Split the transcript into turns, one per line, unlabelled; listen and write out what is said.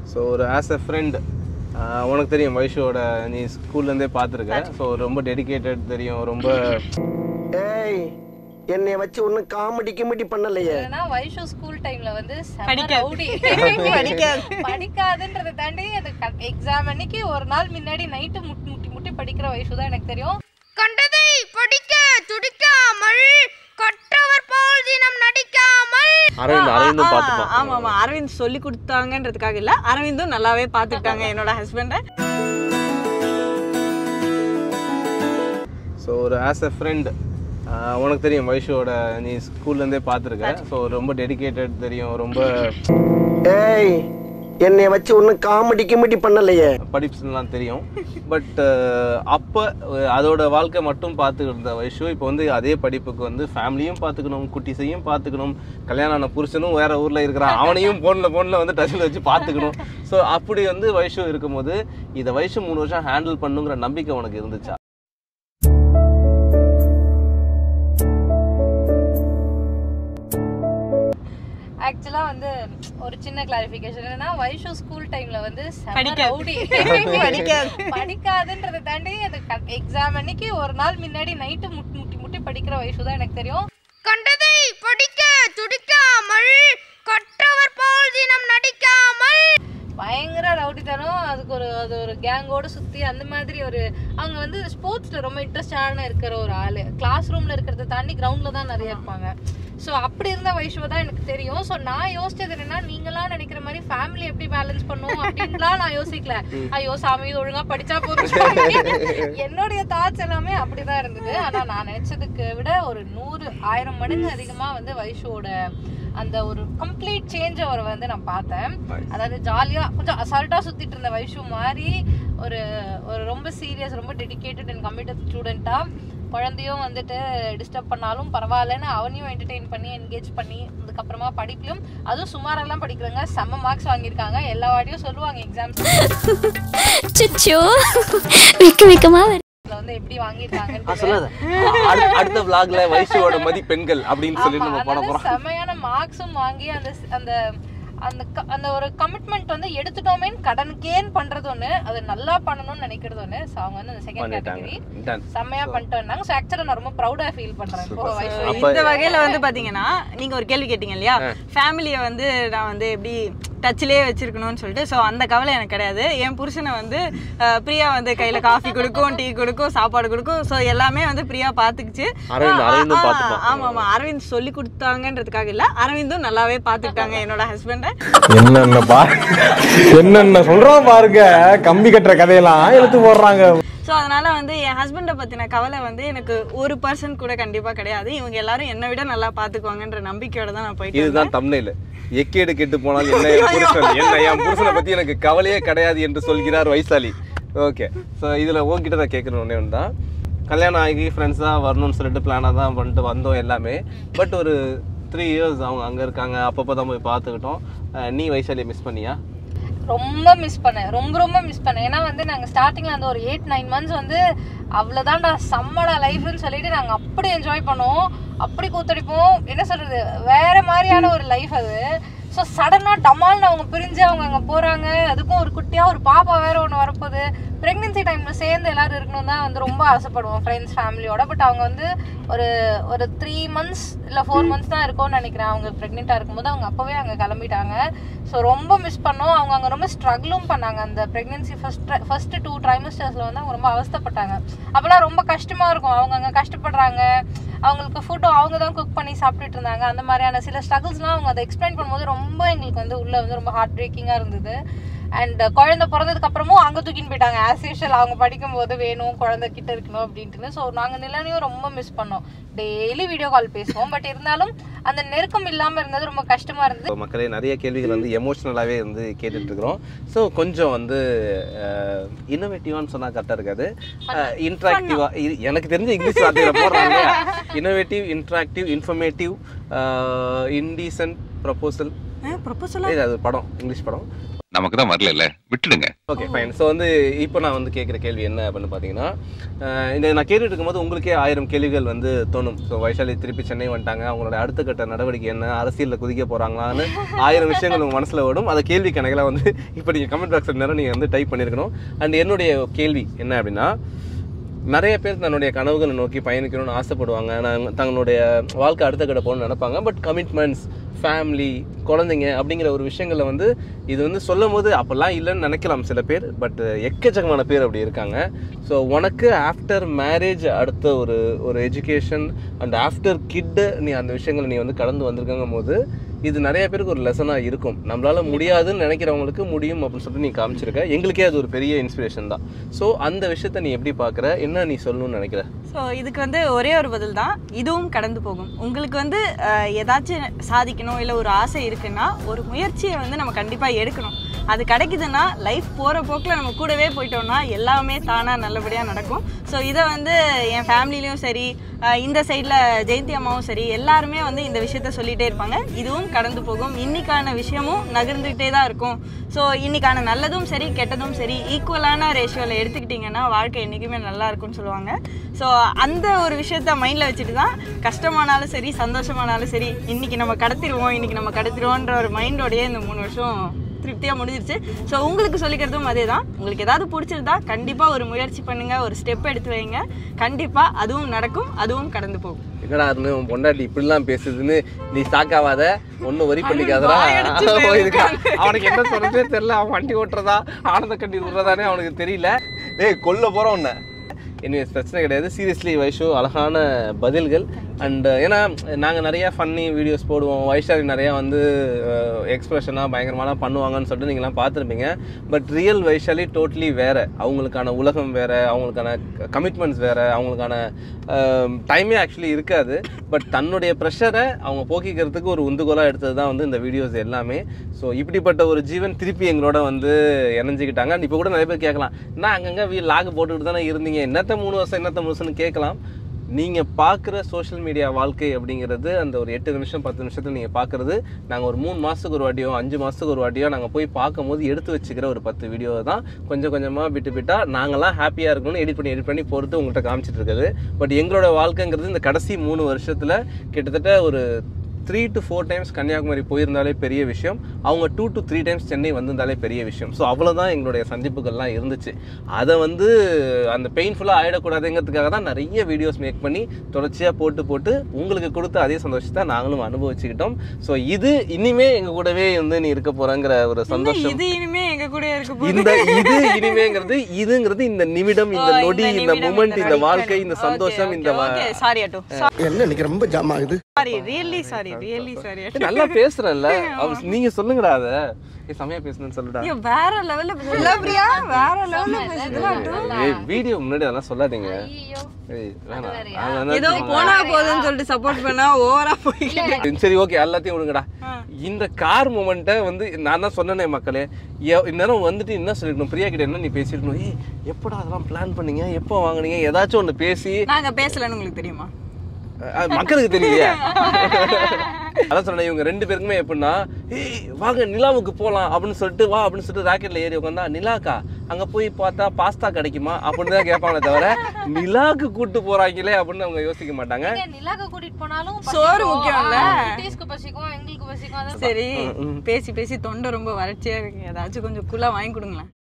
So ஒரு as a friend உனக்கு தெரியும் வைஷுவோட நீ ஸ்கூல்லேருந்தே பார்த்துருக்க ஸோ ரொம்ப டெடிகேட்டட் தெரியும் ரொம்ப
ஏய் என்னைய வச்சு ஒன்னும் காமெடி கிமெடி பண்ணலையே
ஏன்னா வைஷு ஸ்கூல் டைம்ல வந்து செம
படிக்காது.
rowdy.
படிக்காது.
படிக்காதுன்றதை தாண்டி அது எக்ஸாம் அன்னைக்கு ஒரு நாள் முன்னாடி நைட்டு முட்டி முட்டி முட்டி படிக்கிற வைஷு தான் எனக்கு தெரியும்
கண்டதை படிக்க துடிக்காமல் கற்றவர் போல் தினம் நடிக்காமல்
அரவிந்த் அரவிந்தும்
ஆ,
பார்த்துப்பான்
ஆமா ஆமா அரவிந்த் சொல்லி கொடுத்தாங்கன்றதுக்காக இல்ல அரவிந்தும் நல்லாவே பாத்துக்கிட்டாங்க என்னோட ஹஸ்பண்ட
ஸோ ஒரு ஆஸ் எ ஃப்ரெண்ட் உனக்கு தெரியும் வைஷுவோட நீ ஸ்கூல்லேருந்தே பார்த்துருக்க ஸோ ரொம்ப டெடிகேட்டட் தெரியும் ரொம்ப
ஏய் என்னைய வச்சு ஒன்னும் காமெடி கிமெடி பண்ணலையே
படிப்புலாம் தெரியும் பட் அப்போ அதோட வாழ்க்கை மட்டும் பார்த்துக்கிட்டு இருந்த வைஷு இப்போ வந்து அதே படிப்புக்கு வந்து ஃபேமிலியும் பார்த்துக்கணும் குட்டிஸையும் பார்த்துக்கணும் கல்யாணம் ஆன புருஷனும் வேற ஊரில் இருக்கிறான் அவனையும் ஃபோனில் ஃபோனில் வந்து டச்சில் வச்சு பார்த்துக்கணும் ஸோ அப்படி வந்து வைஷு இருக்கும்போது இதை வைஷு மூணு வருஷம் ஹேண்டில் பண்ணுங்கிற நம்பிக்கை உனக்கு இருந்துச்சா
ஆக்சுவலா வந்து ஒரு சின்ன கிளாரிஃபிகேஷன் என்னன்னா வைஷு ஸ்கூல் டைம்ல வந்து செம
படிக்காது.
rowdy.
படிக்காது.
படிக்காதுன்றதை தாண்டி அது எக்ஸாம் அன்னைக்கு ஒரு நாள் முன்னாடி நைட்டு முட்டி முட்டி முட்டி படிக்கிற வைஷு தான் எனக்கு தெரியும்
கண்டதை படிக்க துடிக்காமல் கற்றவர் போல் தினம் நடிக்காமல்
பயங்கர ரவுடித்தனம் அதுக்கு ஒரு அது ஒரு கேங்கோட சுத்தி அந்த மாதிரி ஒரு அவங்க வந்து ஸ்போர்ட்ஸ்ல ரொம்ப இன்ட்ரெஸ்டான இருக்கிற ஒரு ஆளு கிளாஸ் ரூம்ல இருக்கிறத தாண்டி கிரவுண்ட்ல தான் நிறைய இருப்பாங்க ஸோ அப்படி இருந்த வைஷுவ தான் எனக்கு தெரியும் ஸோ நான் யோசிச்சது என்னன்னா நீங்களாம் நினைக்கிற மாதிரி ஃபேமிலி எப்படி பேலன்ஸ் பண்ணும் அப்படின்லாம் நான் யோசிக்கல ஐயோ சாமி இது ஒழுங்கா படிச்சா போதும் சாமி. என்னுடைய தாட்ஸ் எல்லாமே அப்படிதான் இருந்தது ஆனா நான் நினைச்சதுக்கு விட ஒரு நூறு ஆயிரம் மடங்கு அதிகமா வந்து வைஷுவோட அந்த ஒரு கம்ப்ளீட் சேஞ்ச் அவரை வந்து நான் பார்த்தேன் அதாவது ஜாலியா கொஞ்சம் அசால்ட்டா சுத்திட்டு இருந்த வைஷு மாதிரி ஒரு ஒரு ரொம்ப சீரியஸ் ரொம்ப டெடிகேட்டட் அண்ட் கமிட்டட் ஸ்டூடெண்டா குழந்தையும் வந்துட்டு டிஸ்டர்ப் பண்ணாலும் பரவாயில்லன்னு அவனையும் என்டர்டெயின் பண்ணி என்கேஜ் பண்ணி அதுக்கப்புறமா படிப்பிலும் அதுவும் சுமாரெல்லாம் படிக்கிறாங்க செம்ம மார்க்ஸ் வாங்கியிருக்காங்க எல்லா வாட்டியும் சொல்லுவாங்க எக்ஸாம்ஸ்
சுச்சோ வெக்க வெக்கமா வருது
வந்து எப்படி வாங்கியிருக்காங்கன்னு
சொல்லாத அடு- அடுத்த vlogல வைஷுவோட மதிப்பெண்கள் அப்படின்னு சொல்லி நம்ம போட
அதனால
போறோம்
செமையான மார்க்ஸும் வாங்கி அந்த அந்த அந்த க- அந்த ஒரு கமிட்மெண்ட் வந்து எடுத்துட்டோமேன்னு கடனுக்கேன்னு பண்றது ஒண்ணு அது நல்லா பண்ணணும்னு நினைக்கிறது ஒண்ணு ஸோ அவங்க வந்து அந்த செகண்ட்
பண்ணிட்டாங்க
கேட்டகரி
Done.
செம்மையா பண்ணிட்டு வந்தாங்க ஸோ ஆக்சுவலா நான் ரொம்ப ப்ரௌடா ஃபீல் பண்றேன் இப்போ வயசு
அப்ப-
இந்த வகையில வந்து பாத்தீங்கன்னா நீங்க ஒரு கேள்வி கேட்டீங்க இல்லையா ஃபேமிலியை வந்து நான் வந்து எப்படி டச்சிலே வச்சிருக்கணும்னு சொல்லிட்டு ஸோ அந்த கவலை எனக்கு கிடையாது என் புருஷனை வந்து அஹ், பிரியா வந்து கையில காஃபி கொடுக்கும் டீ கொடுக்கும் சாப்பாடு கொடுக்கும் ஸோ எல்லாமே வந்து பிரியா பாத்துக்குச்சு
அரவிந்த்,
ஆ,
அரவிந்தும்
ஆ,
பார்த்துப்பான்.
ஆமா ஆமா அரவிந்த் சொல்லி கொடுத்தாங்கன்றதுக்காக இல்ல அரவிந்தும் நல்லாவே பாத்துக்கிட்டாங்க என்னோட ஹஸ்பண்ட
என்னென்ன பா என்னென்ன சொல்றான் பாருங்க கம்பி கட்டுற கதையெல்லாம் எடுத்து போடுறாங்க
ஸோ அதனால வந்து என் ஹஸ்பண்டை பத்தின கவலை வந்து எனக்கு ஒரு பர்சன் கூட கண்டிப்பா கிடையாது இவங்க எல்லாரும் என்னை விட நல்லா பாத்துக்குவாங்கன்ற நம்பிக்கையோட தான் நான் போயிட்டு
இதுதான் தம்னையில் எக்கேடு கெட்டு போனால் என்ன என் புருஷன் என்ன என் புருஷனை பத்தி எனக்கு கவலையே கிடையாது என்று சொல்கிறார் வைசாலி ஓகே ஸோ இதுல உன்கிட்ட நான் கேட்குற ஒன்றே ஒன்று தான் கல்யாணம் ஆகி ஃப்ரெண்ட்ஸாக வரணும்னு சொல்லிட்டு பிளானாக தான் பண்ணிட்டு வந்தோம் எல்லாமே பட் ஒரு த்ரீ இயர்ஸ் அவங்க அங்கே இருக்காங்க அப்பப்போ தான் போய் பார்த்துக்கிட்டோம் அஹ் நீ வைசாலியை மிஸ் பண்ணியா
ரொம்ப மிஸ் பண்ணேன் ரொம்ப ரொம்ப மிஸ் பண்ணேன் ஏன்னா வந்து நாங்க ஸ்டார்டிங்ல அந்த ஒரு எயிட் நைன் மந்த்ஸ் வந்து அவ்வளவுதான்டா செம்மடா லைஃப்னு சொல்லிட்டு நாங்க அப்படி என்ஜாய் பண்ணோம் அப்படி கூத்தடிப்போம் என்ன சொல்றது வேற மாதிரியான ஒரு லைஃப் அது ஸோ சடனாக டமால்னு அவங்க பிரிஞ்சு அவங்க அங்கே போகிறாங்க அதுக்கும் ஒரு குட்டியாக ஒரு பாப்பா வேற ஒன்று வரப்போகுது ப்ரெக்னென்சி டைமில் சேர்ந்து எல்லாரும் இருக்கணும் தான் வந்து ரொம்ப ஆசைப்படுவோம் ஃப்ரெண்ட்ஸ் ஃபேமிலியோட பட் அவங்க வந்து ஒரு ஒரு த்ரீ மந்த்ஸ் இல்லை ஃபோர் மந்த்ஸ் தான் இருக்கும்னு நினைக்கிறேன் அவங்க ப்ரெக்னெண்ட்டாக இருக்கும்போது அவங்க அப்போவே அங்கே கிளம்பிட்டாங்க ஸோ ரொம்ப மிஸ் பண்ணோம் அவங்க அங்கே ரொம்ப ஸ்ட்ரகிளும் பண்ணாங்க அந்த ப்ரெக்னென்சி ஃபர்ஸ்ட் ஃபர்ஸ்ட் டூ ட்ரைமஸ்டர்ஸில் வந்து அவங்க ரொம்ப அவஸ்தைப்பட்டாங்க அப்போலாம் ரொம்ப கஷ்டமாக இருக்கும் அவங்க அங்கே கஷ்டப்படுறாங்க அவங்களுக்கு ஃபுட்டும் அவங்க தான் குக் பண்ணி சாப்பிட்டுட்டு இருந்தாங்க அந்த மாதிரியான சில ஸ்ட்ரகிள்ஸ்லாம் அவங்க அதை எக்ஸ்பிளைன் பண்ணும்போது ரொம்ப எங்களுக்கு வந்து உள்ள வந்து ரொம்ப ஹார்ட் பிரேக்கிங்காக இருந்தது அண்ட் குழந்தை பிறந்ததுக்கு அப்புறமும் அங்கே தூக்கின்னு போயிட்டாங்க ஆஸ் யூஷுவல் அவங்க படிக்கும்போது வேணும் குழந்தை கிட்ட இருக்கணும் அப்படின்ட்டு ஸோ நாங்கள் நிலனையும் ரொம்ப மிஸ் பண்ணோம் டெய்லி வீடியோ கால் பேசுவோம் பட் இருந்தாலும் அந்த நெருக்கம் இல்லாமல் இருந்தது ரொம்ப கஷ்டமாக இருந்தது
So, மக்களே நிறைய கேள்விகள் வந்து எமோஷ்னலாகவே வந்து கேட்டுட்டு இருக்கிறோம் ஸோ கொஞ்சம் வந்து இன்னோவேட்டிவான்னு சொன்னால் கரெக்டாக இருக்காது இன்ட்ராக்டிவாக எனக்கு தெரிஞ்ச இங்கிலீஷ் வார்த்தையில போடுறாங்க innovative interactive informative indecent proposal
ப்ரொபோசலா
இது அது படம் இங்கிலீஷ் படம்
நமக்கு தான் வரல விட்டுடுங்க
ஓகே ஃபைன் ஸோ வந்து இப்போ நான் வந்து கேட்குற கேள்வி என்ன அப்படின்னு பார்த்தீங்கன்னா அஹ் இந்த நான் கேட்டுட்டு இருக்கும்போது உங்களுக்கே ஆயிரம் கேள்விகள் வந்து தோணும் ஸோ வைஷாலி திருப்பி சென்னை வந்துட்டாங்க அவங்களோட அடுத்த கட்ட நடவடிக்கை என்ன அரசியலில் குதிக்க போகிறாங்களான்னு ஆயிரம் விஷயங்கள் உங்கள் மனசில் ஓடும் அதை கேள்வி கணக்கில் வந்து இப்போ நீங்கள் கமெண்ட் பாக்ஸில் நேரம் நீங்கள் வந்து டைப் பண்ணியிருக்கணும் அண்ட் என்னுடைய கேள்வி என்ன அப்படின்னா நிறைய பேர் தன்னுடைய கனவுகளை நோக்கி பயணிக்கணும்னு ஆசைப்படுவாங்க நான் தங்களுடைய வாழ்க்கை அடுத்த கட்ட போகணும்னு நினைப்பாங்க பட் கமிட்மெண்ட்ஸ் ஃபேமிலி குழந்தைங்க அப்படிங்கிற ஒரு விஷயங்களை வந்து இது வந்து சொல்லும் போது அப்போல்லாம் இல்லைன்னு நினைக்கலாம் சில பேர் பட் எக்கச்சக்கமான பேர் அப்படி இருக்காங்க ஸோ உனக்கு ஆஃப்டர் மேரேஜ் அடுத்த ஒரு ஒரு எஜுகேஷன் அண்ட் ஆஃப்டர் கிட்டு நீ அந்த விஷயங்களை நீ வந்து கடந்து வந்திருக்கங்கும் போது இது நிறைய பேருக்கு ஒரு லெசனாக இருக்கும் நம்மளால முடியாதுன்னு நினைக்கிறவங்களுக்கு முடியும் அப்படின்னு சொல்லிட்டு நீ காமிச்சிருக்க எங்களுக்கே அது ஒரு பெரிய இன்ஸ்பிரேஷன் தான் ஸோ அந்த விஷயத்த நீ எப்படி பார்க்குற என்ன நீ சொல்லணும்னு நினைக்கிற
ஸோ இதுக்கு வந்து ஒரே ஒரு பதில் தான் இதுவும் கடந்து போகும் உங்களுக்கு வந்து அஹ், ஏதாச்சும் சாதிக்கணும் இல்லை ஒரு ஆசை இருக்குன்னா ஒரு முயற்சியை வந்து நம்ம கண்டிப்பாக எடுக்கணும் அது கிடைக்குதுன்னா லைஃப் போகிற போக்கில் நம்ம கூடவே போயிட்டோம்னா எல்லாமே தானாக நல்லபடியாக நடக்கும் ஸோ இதை வந்து என் ஃபேமிலிலையும் சரி அஹ், இந்த சைடில் ஜெயந்தி அம்மாவும் சரி எல்லாருமே வந்து இந்த விஷயத்த சொல்லிகிட்டே இருப்பாங்க இதுவும் கடந்து போகும் இன்னைக்கான விஷயமும் நகர்ந்துகிட்டே தான் இருக்கும் ஸோ இன்னைக்கான நல்லதும் சரி கெட்டதும் சரி ஈக்குவலான ரேஷியோவில் எடுத்துக்கிட்டிங்கன்னா வாழ்க்கை என்றைக்குமே நல்லா இருக்கும்னு சொல்லுவாங்க ஸோ அந்த ஒரு விஷயத்த மைண்டில் வச்சுட்டு தான் கஷ்டமானாலும் சரி சந்தோஷமானாலும் சரி இன்னைக்கு நம்ம கடத்திடுவோம் இன்னைக்கு நம்ம கடத்திடுவோன்ற ஒரு மைண்டோடயே இந்த மூணு வருஷம் திருப்தியாக முடிஞ்சிருச்சு ஸோ உங்களுக்கு சொல்லிக்கிறதும் அதே தான் உங்களுக்கு ஏதாவது பிடிச்சிருந்தா கண்டிப்பாக ஒரு முயற்சி பண்ணுங்க ஒரு ஸ்டெப் எடுத்து வைங்க கண்டிப்பாக அதுவும் நடக்கும் அதுவும் கடந்து போகும்
என்னடா இருந்து உன் பொண்டாட்டி இப்படிலாம் பேசுதுன்னு நீ சாக்காவாத ஒன்றும் வரி பண்ணிக்காதடா
வாயடைச்சு
இதுக்கு அவனுக்கு என்ன சொல்றதே தெரியல அவன் வண்டி ஓட்டுறதா ஆனந்த கண்டி விடுறதானே அவனுக்கு தெரியல ஏய் கொல்ல போறோம் உன்னை எனிவேஸ் பிரச்சனை கிடையாது சீரியஸ்லி வைஷு அழகான பதில்கள் அண்ட் ஏன்னா நாங்கள் நிறையா ஃபன்னி வீடியோஸ் போடுவோம் வைஷாலி நிறையா வந்து எக்ஸ்பிரஷனாக பயங்கரமாலாம் பண்ணுவாங்கன்னு சொல்லிட்டு நீங்களாம் பார்த்துருப்பீங்க பட் ரியல் வைஷாலி டோட்டலி வேறு அவங்களுக்கான உலகம் வேறு அவங்களுக்கான கமிட்மெண்ட்ஸ் வேறு அவங்களுக்கான டைமே ஆக்சுவலி இருக்காது பட் தன்னுடைய ப்ரெஷரை அவங்க போக்கிக்கிறதுக்கு ஒரு உந்துகோலாக எடுத்தது தான் வந்து இந்த வீடியோஸ் எல்லாமே ஸோ இப்படிப்பட்ட ஒரு ஜீவன் திருப்பி எங்களோட வந்து இணைஞ்சிக்கிட்டாங்க அண்ட் இப்போ கூட நிறைய பேர் கேட்கலாம் என்ன அங்கங்கே வீ லாக் போட்டுக்கிட்டு தானே இருந்தீங்க என்னத்த மூணு வருஷம் என்னத்த மூணு வருஷம்னு கேட்கலாம் நீங்கள் பார்க்குற சோஷியல் மீடியா வாழ்க்கை அப்படிங்கிறது அந்த ஒரு எட்டு நிமிஷம் பத்து நிமிஷத்தில் நீங்கள் பார்க்குறது நாங்கள் ஒரு மூணு மாதத்துக்கு ஒரு வாட்டியோ அஞ்சு மாதத்துக்கு ஒரு வாட்டியோ நாங்கள் போய் பார்க்கும்போது எடுத்து வச்சுக்கிற ஒரு பத்து வீடியோ தான் கொஞ்சம் கொஞ்சமாக விட்டு விட்டா நாங்களாம் ஹாப்பியாக இருக்கணும்னு எடிட் பண்ணி எடிட் பண்ணி பொறுத்து உங்கள்கிட்ட காமிச்சிட்டு இருக்குது பட் எங்களோட வாழ்க்கைங்கிறது இந்த கடைசி மூணு வருஷத்தில் கிட்டத்தட்ட ஒரு three to four times Kanyakumari போயிருந்தாலே பெரிய விஷயம் அவங்க two to three times Chennai வந்திருந்தாலே பெரிய விஷயம் ஸோ அவ்வளோதான் எங்களுடைய சந்திப்புகள்லாம் இருந்துச்சு அதை வந்து அந்த பெயின்ஃபுல்லாக ஆகிடக்கூடாதுங்கிறதுக்காக தான் நிறைய வீடியோஸ் மேக் பண்ணி தொடர்ச்சியாக போட்டு போட்டு உங்களுக்கு கொடுத்த அதே சந்தோஷத்தை நாங்களும் அனுபவிச்சுக்கிட்டோம் ஸோ இது இனிமே எங்கள் கூடவே வந்து நீ இருக்க போகிறங்கிற ஒரு சந்தோஷம்
இது இனிமே எங்க கூட இருக்க போகுது
இந்த இது இனிமேங்கிறது இதுங்கிறது இந்த நிமிடம் இந்த
ஓ,
நொடி இந்த
நிமிடம்,
மூமெண்ட் இந்த
நொடி.
வாழ்க்கை இந்த
Okay,
சந்தோஷம்
okay,
இந்த வ-
okay. Sorry அட்டு
என்ன இன்னைக்கு ரொம்ப ஜாம் ஆகுது
sorry really sorry really sorry
ஏய், நல்லா பேசுறல்ல அவ- நீங்க சொல்லுங்கடா அத ஏய், செமையா பேசுனேன்னு சொல்லுடா
ஐயோ வேற லெவல்ல இல்ல பிரியா வேற லெவல்ல பேசுதுல
ஏய் வீடியோ முன்னாடி அதெல்லாம் சொல்லாதீங்க
ஐயோ
ஏய் வேணாம் அதெல்லாம்
ஏதோ போனா போதும்னு சொல்லிட்டு சப்போர்ட் பண்ணா ஓவரா போய்
சரி ஓகே எல்லாத்தையும் விடுங்கடா இந்த கார் மூமெண்ட்டை வந்து நான் தான் சொன்னேனே மக்களே எ- இந்நேரம் வந்துட்டு என்ன சொல்லிருக்கணும் பிரியா கிட்ட என்ன நீ பேசிருக்கணும் ஏய் எப்படா அதெல்லாம் பிளான் பண்ணீங்க எப்போ வாங்குனீங்க ஏதாச்சும் ஒன்று பேசி
நாங்க பேசலன்னு உங்களுக்கு தெரியுமா
அஹ் மக்களுக்கு தெரியலையா அதான் சொன்னேன் இவங்க ரெண்டு பேருக்குமே எப்படின்னா ஏய் வாங்க நிலாவுக்கு போகலாம் அப்படின்னு சொல்லிட்டு வா அப்படின்னு சொல்லிட்டு ராக்கெட்ல ஏறி உட்காந்தா நிலாக்கா அங்க போய் பார்த்தா பாஸ்தா கிடைக்குமா அப்படின்னு தான் கேட்பாங்களே தவிர நிலாவுக்கு கூட்டு போறாங்களே அப்படின்னு அவங்க யோசிக்க மாட்டாங்க
நீங்க நிலாக்கு கூட்டிட்டு போனாலும்
சோறு
பசிக்கும்.
முக்கியம்ல?
ஆ, குட்டீஸ்க்கு பசிக்கும் எங்களுக்கு பசிக்கும் அதான்
சரி பேசி பேசி தொண்டை ரொம்ப வறட்சியா இருக்கு ஏதாச்சும் கொஞ்சம் குள்ள வாங்கி கொடுங்களேன்